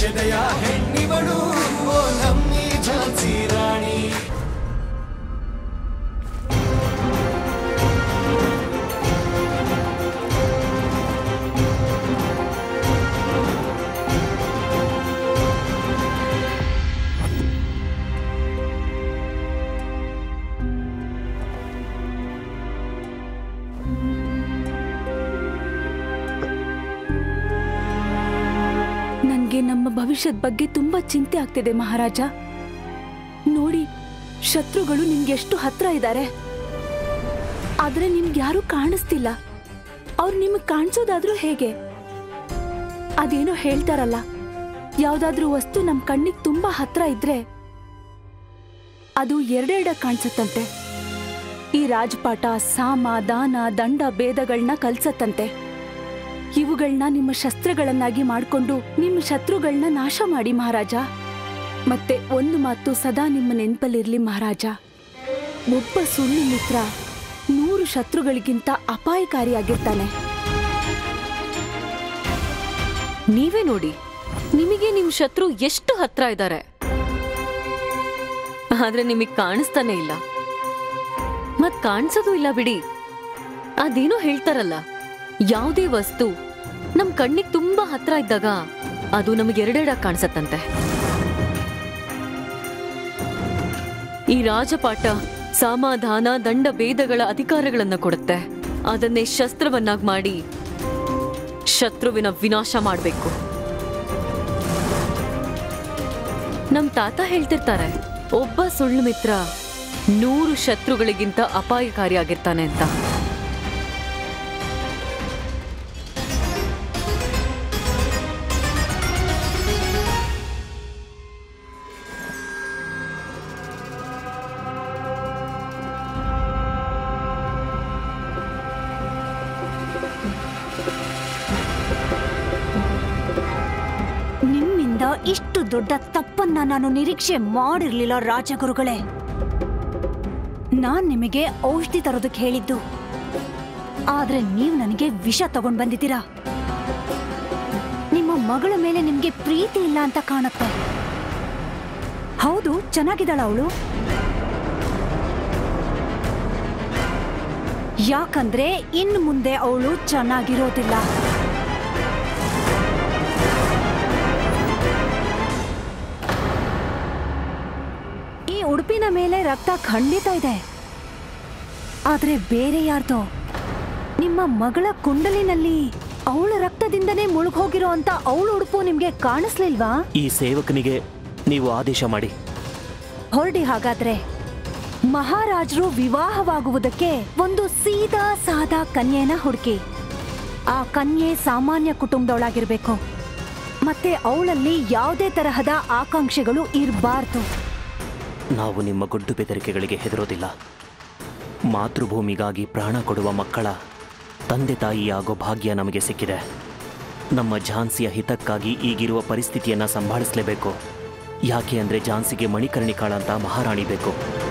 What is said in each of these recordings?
ಶೆದೆಯ ಹೆಣ್ಣಿವಳು ಓ ನಮ್ಮಿ ಝಾನ್ಸಿ ರಾಣಿ ನನ್ಗೆ ನಮ್ಮ ಭವಿಷ್ಯದ ಬಗ್ಗೆ ತುಂಬಾ ಚಿಂತೆ ಆಗ್ತಿದೆ ಮಹಾರಾಜ ನೋಡಿ ಶತ್ರುಗಳು ನಿಮ್ಗೆ ಎಷ್ಟು ಹತ್ರ ಇದ್ದಾರೆ ಆದ್ರೆ ನಿಮ್ಗೆ ಯಾರು ಕಾಣಿಸ್ತಿಲ್ಲ ಅವ್ರು ನಿಮಗೆ ಕಾಣಿಸೋದಾದ್ರೂ ಹೇಗೆ ಅದೇನೋ ಹೇಳ್ತಾರಲ್ಲ ಯಾವ್ದಾದ್ರೂ ವಸ್ತು ನಮ್ ಕಣ್ಣಿಗೆ ತುಂಬಾ ಹತ್ರ ಇದ್ರೆ ಅದು ಎರಡೆರಡ ಕಾಣಿಸತ್ತಂತೆ ಈ ರಾಜಪಾಟ ಸಾಮ ದಾನ ದಂಡ ಭೇದಗಳನ್ನ ಕಲ್ಸತ್ತಂತೆ ಇವುಗಳನ್ನ ನಿಮ್ಮ ಶಸ್ತ್ರಗಳನ್ನಾಗಿ ಮಾಡ್ಕೊಂಡು ನಿಮ್ಮ ಶತ್ರುಗಳನ್ನ ನಾಶ ಮಾಡಿ ಮಹಾರಾಜ ಮತ್ತೆ ಒಂದು ಮಾತು ಸದಾ ನಿಮ್ಮ ನೆನಪಲ್ಲಿರ್ಲಿ ಮಹಾರಾಜ ಒಬ್ಬ ಸುಳ್ಳು ಮಿತ್ರ ನೂರು ಶತ್ರುಗಳಿಗಿಂತ ಅಪಾಯಕಾರಿಯಾಗಿರ್ತಾನೆ ನೀವೇ ನೋಡಿ ನಿಮಗೆ ನಿಮ್ ಶತ್ರು ಎಷ್ಟು ಹತ್ರ ಇದ್ದಾರೆ ಆದ್ರೆ ನಿಮಗ್ ಕಾಣಿಸ್ತಾನೆ ಇಲ್ಲ ಮತ್ ಕಾಣಿಸೋದು ಇಲ್ಲ ಬಿಡಿ ಅದೇನೋ ಹೇಳ್ತಾರಲ್ಲ ಯಾವುದೇ ವಸ್ತು ನಮ್ ಕಣ್ಣಿಗೆ ತುಂಬಾ ಹತ್ರ ಇದ್ದಾಗ ಅದು ನಮಗೆ ಎರಡೆರಡ ಕಾಣಿಸತ್ತಂತೆ ಈ ರಾಜಪಾಠ ಸಮಾಧಾನ ದಂಡ ಭೇದಗಳ ಅಧಿಕಾರಗಳನ್ನ ಕೊಡುತ್ತೆ ಅದನ್ನೇ ಶಸ್ತ್ರವನ್ನಾಗಿ ಮಾಡಿ ಶತ್ರುವಿನ ವಿನಾಶ ಮಾಡಬೇಕು ನಮ್ ತಾತ ಹೇಳ್ತಿರ್ತಾರೆ ಒಬ್ಬ ಸುಳ್ಳು ಮಿತ್ರ ನೂರು ಶತ್ರುಗಳಿಗಿಂತ ಅಪಾಯಕಾರಿಯಾಗಿರ್ತಾನೆ ಅಂತ ನಿಮ್ಮಿಂದ ಇಷ್ಟು ದೊಡ್ಡ ತಪ್ಪನ್ನ ನಾನು ನಿರೀಕ್ಷೆ ಮಾಡಿರ್ಲಿಲ್ಲ ರಾಜಗುರುಗಳೇ ನಾನ್ ನಿಮಗೆ ಔಷಧಿ ತರೋದಕ್ಕೆ ಹೇಳಿದ್ದು ಆದ್ರೆ ನೀವು ನನಗೆ ವಿಷ ತಗೊಂಡ್ ಬಂದಿದ್ದೀರಾ ನಿಮ್ಮ ಮಗಳ ಮೇಲೆ ನಿಮ್ಗೆ ಪ್ರೀತಿ ಇಲ್ಲ ಅಂತ ಕಾಣುತ್ತೆ ಹೌದು ಚೆನ್ನಾಗಿದ್ದಾಳ ಅವಳು ಯಾಕಂದ್ರೆ ಇನ್ನು ಮುಂದೆ ಅವಳು ಚೆನ್ನಾಗಿರೋದಿಲ್ಲ ಈ ಉಡುಪಿನ ಮೇಲೆ ರಕ್ತ ಖಂಡಿತ ಇದೆ ಆದ್ರೆ ಬೇರೆ ಯಾರ್ದೋ ನಿಮ್ಮ ಮಗಳ ಕುಂಡಲಿನಲ್ಲಿ ಅವಳ ರಕ್ತದಿಂದನೇ ಮುಳುಗೋಗಿರೋ ಅಂತ ಅವಳ ಉಡುಪು ನಿಮ್ಗೆ ಕಾಣಿಸ್ಲಿಲ್ವಾ ಈ ಸೇವಕನಿಗೆ ನೀವು ಆದೇಶ ಮಾಡಿ ಹೊರಡಿ ಹಾಗಾದ್ರೆ ಮಹಾರಾಜರು ವಿವಾಹವಾಗುವುದಕ್ಕೆ ಒಂದು ಸೀದಾ ಸಾದಾ ಕನ್ಯೆನ ಹುಡುಕಿ ಆ ಕನ್ಯೆ ಸಾಮಾನ್ಯ ಕುಟುಂಬದವಳಾಗಿರ್ಬೇಕು ಮತ್ತೆ ಅವಳಲ್ಲಿ ಯಾವುದೇ ತರಹದ ಆಕಾಂಕ್ಷೆಗಳು ಇರಬಾರ್ದು ನಾವು ನಿಮ್ಮ ಗುಡ್ಡು ಬೆದರಿಕೆಗಳಿಗೆ ಹೆದರೋದಿಲ್ಲ ಮಾತೃಭೂಮಿಗಾಗಿ ಪ್ರಾಣ ಕೊಡುವ ಮಕ್ಕಳ ತಂದೆ ತಾಯಿಯಾಗೋ ಭಾಗ್ಯ ನಮಗೆ ಸಿಕ್ಕಿದೆ ನಮ್ಮ ಝಾನ್ಸಿಯ ಹಿತಕ್ಕಾಗಿ ಈಗಿರುವ ಪರಿಸ್ಥಿತಿಯನ್ನ ಸಂಭಾಳಿಸಲೇಬೇಕು ಯಾಕೆ ಅಂದ್ರೆ ಝಾನ್ಸಿಗೆ ಮಣಿಕರ್ಣಿಕಾಳ ಅಂತ ಮಹಾರಾಣಿ ಬೇಕು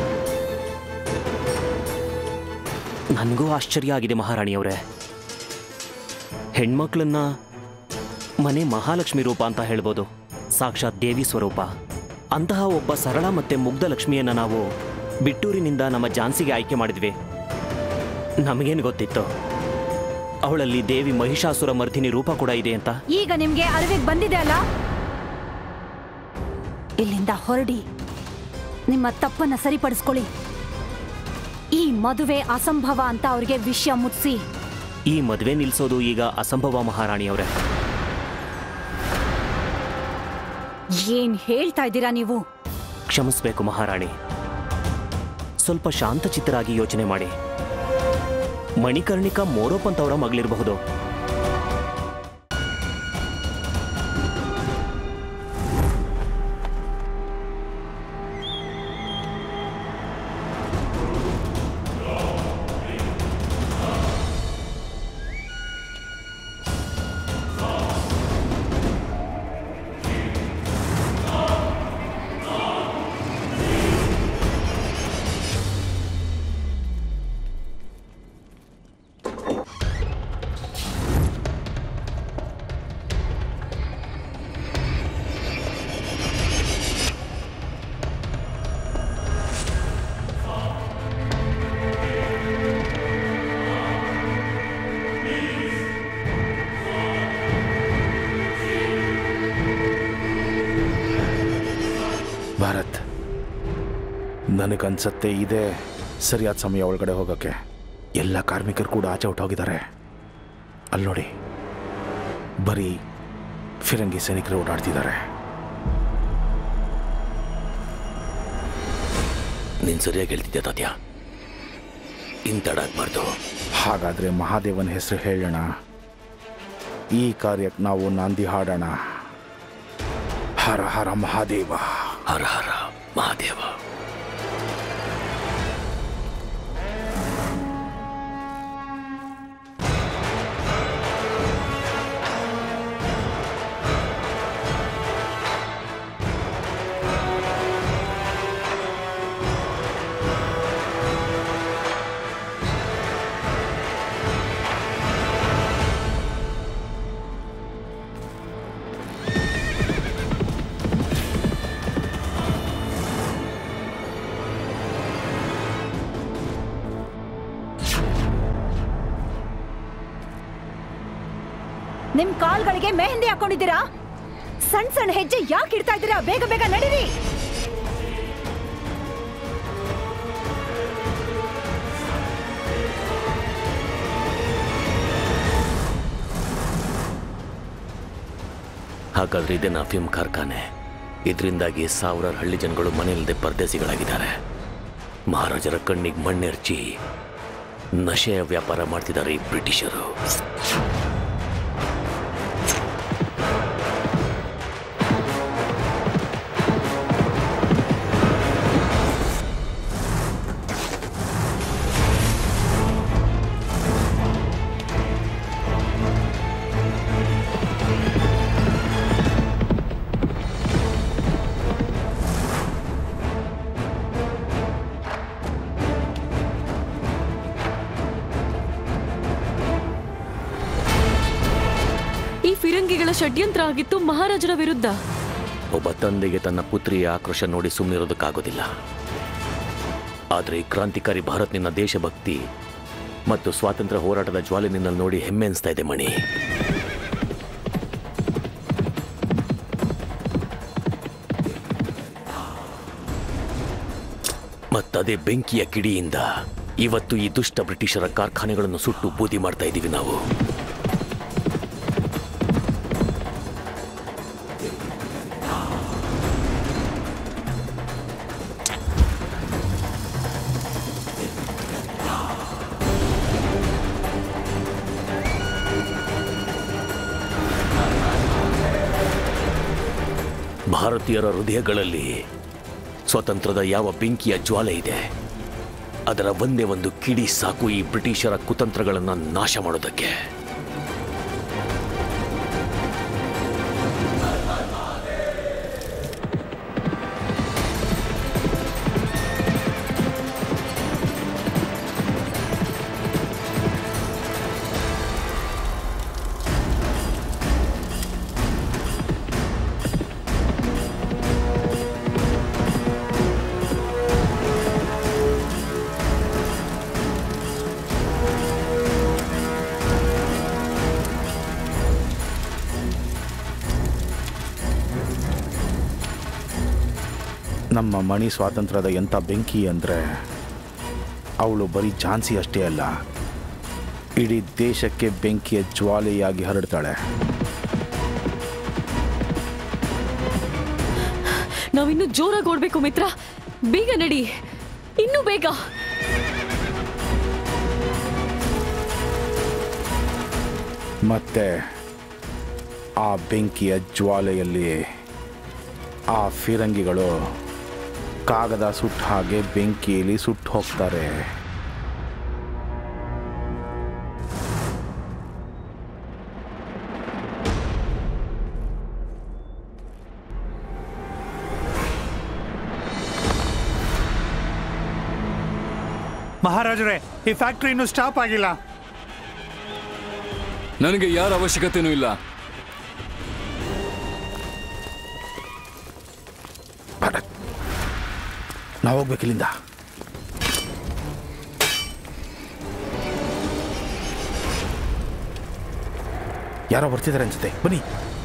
ನನಗೂ ಆಶ್ಚರ್ಯ ಆಗಿದೆ ಮಹಾರಾಣಿಯವರೇ ಹೆಣ್ಮಕ್ಳನ್ನ ಮನೆ ಮಹಾಲಕ್ಷ್ಮಿ ರೂಪ ಅಂತ ಹೇಳ್ಬೋದು ಸಾಕ್ಷಾತ್ ದೇವಿ ಸ್ವರೂಪ ಅಂತಹ ಒಬ್ಬ ಸರಳ ಮತ್ತೆ ಮುಗ್ಧ ಲಕ್ಷ್ಮಿಯನ್ನ ನಾವು ಬಿಟ್ಟೂರಿನಿಂದ ನಮ್ಮ ಝಾನ್ಸಿಗೆ ಆಯ್ಕೆ ಮಾಡಿದ್ವಿ ನಮಗೇನು ಗೊತ್ತಿತ್ತು ಅವಳಲ್ಲಿ ದೇವಿ ಮಹಿಷಾಸುರ ಮರ್ದಿನಿ ರೂಪ ಕೂಡ ಇದೆ ಅಂತ ಈಗ ನಿಮ್ಗೆ ಅರಿವಿಗೆ ಬಂದಿದೆ ಅಲ್ಲ ಇಲ್ಲಿಂದ ಹೊರಡಿ ನಿಮ್ಮ ತಪ್ಪನ್ನ ಸರಿಪಡಿಸ್ಕೊಳ್ಳಿ ಈ ಮದುವೆ ಅಸಂಭವ ಅಂತ ಅವ್ರಿಗೆ ವಿಷಯ ಮುಟ್ಸಿ ಈ ಮದುವೆ ನಿಲ್ಸೋದು ಈಗ ಅಸಂಭವ ಮಹಾರಾಣಿಯವರೇ ಏನ್ ಹೇಳ್ತಾ ಇದ್ದೀರಾ ನೀವು ಕ್ಷಮಿಸಬೇಕು ಮಹಾರಾಣಿ ಸ್ವಲ್ಪ ಶಾಂತಚಿತ್ತರಾಗಿ ಯೋಚನೆ ಮಾಡಿ ಮಣಿಕರ್ಣಿಕಾ ಮೋರೋಪಂತ್ ಅವರ ಮಗಳಿರಬಹುದು ನನಗನ್ಸತ್ತೆ ಇದೇ ಸರಿಯಾದ ಸಮಯ ಒಳಗಡೆ ಹೋಗೋಕ್ಕೆ ಎಲ್ಲ ಕಾರ್ಮಿಕರು ಕೂಡ ಆಚೆ ಹೊಟ್ಟೋಗಿದ್ದಾರೆ ಅಲ್ಲಿ ನೋಡಿ ಬರೀ ಫಿರಂಗಿ ಸೈನಿಕರು ಓಡಾಡ್ತಿದ್ದಾರೆ ನೀನು ಸರಿಯಾಗಿ ಹೇಳ್ತಿದ್ದೆ ತಾತ್ಯ ಇಂತಡಾಗ್ಬಾರ್ದು ಹಾಗಾದ್ರೆ ಮಹಾದೇವನ ಹೆಸರು ಹೇಳೋಣ ಈ ಕಾರ್ಯಕ್ಕೆ ನಾವು ನಾಂದಿ ಹಾಡೋಣ ಹರ ಹರ ಮಹಾದೇವ ಹರ ಹರ ಮಹಾದೇವ ನಿಮ್ ಕಾಲ್ಗಳಿಗೆ ಮೆಹಂದಿ ಹಾಕೊಂಡಿದ್ದೀರಾ ಸಣ್ಣ ಸಣ್ಣ ಹೆಜ್ಜೆ ಯಾಕೆ ಇಡ್ತಾ ಇದ್ದೀರಾ ಬೇಗ ಬೇಗ ನಡೀರಿ ಹಾಗಾದ್ರೆ ಇದೇ ಅಫೀಮ್ ಕಾರ್ಖಾನೆ ಇದರಿಂದಾಗಿ ಸಾವಿರಾರು ಹಳ್ಳಿ ಜನಗಳು ಮನೆಯಿಲ್ಲದೆ ಪರದೇಸಿಗಳಾಗಿದ್ದಾರೆ ಮಹಾರಾಜರ ಕಣ್ಣಿಗೆ ಮಣ್ಣೆರ್ಚಿ ನಶೆಯ ವ್ಯಾಪಾರ ಮಾಡ್ತಿದ್ದಾರೆ ಈ ಬ್ರಿಟಿಷರು ಈ ಫಿರಂಗಿಗಳ ಷಡ್ಯಂತ್ರ ಆಗಿತ್ತು ಮಹಾರಾಜರ ವಿರುದ್ಧ ಒಬ್ಬ ತಂದೆಗೆ ತನ್ನ ಪುತ್ರಿಯ ಆಕ್ರೋಶ ನೋಡಿ ಸುಮ್ಮನಿರೋದಕ್ಕಾಗೋದಿಲ್ಲ ಆದರೆ ಈ ಕ್ರಾಂತಿಕಾರಿ ಭಾರತ್ ನಿನ್ನ ದೇಶಭಕ್ತಿ ಮತ್ತು ಸ್ವಾತಂತ್ರ್ಯ ಹೋರಾಟದ ಜ್ವಾಲೆ ನಿನ್ನಲ್ಲಿ ನೋಡಿ ಹೆಮ್ಮೆ ಅನಿಸ್ತಾ ಇದೆ ಮಣಿ ಮತ್ತದೇ ಬೆಂಕಿಯ ಕಿಡಿಯಿಂದ ಇವತ್ತು ಈ ದುಷ್ಟ ಬ್ರಿಟಿಷರ ಕಾರ್ಖಾನೆಗಳನ್ನು ಸುಟ್ಟು ಬೂದಿ ಮಾಡ್ತಾ ಇದ್ದೀವಿ ನಾವು ಭಾರತೀಯರ ಹೃದಯಗಳಲ್ಲಿ ಸ್ವತಂತ್ರದ ಯಾವ ಬೆಂಕಿಯ ಜ್ವಾಲೆ ಇದೆ ಅದರ ಒಂದೇ ಒಂದು ಕಿಡಿ ಸಾಕು ಈ ಬ್ರಿಟಿಷರ ಕುತಂತ್ರಗಳನ್ನು ನಾಶ ಮಾಡೋದಕ್ಕೆ ನಮ್ಮ ಮಣಿ ಸ್ವಾತಂತ್ರ್ಯದ ಎಂಥ ಬೆಂಕಿ ಅಂದರೆ ಅವಳು ಬರೀ ಝಾನ್ಸಿ ಅಷ್ಟೇ ಅಲ್ಲ ಇಡೀ ದೇಶಕ್ಕೆ ಬೆಂಕಿಯ ಜ್ವಾಲೆಯಾಗಿ ಹರಡ್ತಾಳೆ ನಾವಿನ್ನು ಜೋರಾಗಿ ಓಡ್ಬೇಕು ಮಿತ್ರ ಬೇಗ ನಡಿ ಇನ್ನೂ ಬೇಗ ಮತ್ತೆ ಆ ಬೆಂಕಿಯ ಜ್ವಾಲೆಯಲ್ಲಿ ಆ ಫಿರಂಗಿಗಳು ಕಾಗದ ಸುಟ್ಟ ಹಾಗೆ ಬೆಂಕಿಯಲ್ಲಿ ಸುಟ್ಟು ಹೋಗ್ತಾರೆ ಮಹಾರಾಜರೇ ಈ ಫ್ಯಾಕ್ಟ್ರಿ ಇನ್ನೂ ಸ್ಟಾಪ್ ಆಗಿಲ್ಲ ನನಗೆ ಯಾರ ಅವಶ್ಯಕತೆನೂ ಇಲ್ಲ ಭರತ್ ನಾವು ಹೋಗ್ಬೇಕು ಇಲ್ಲಿಂದ ಯಾರೋ ಬರ್ತಿದ್ದಾರೆ ಅನ್ಸುತ್ತೆ ಬನ್ನಿ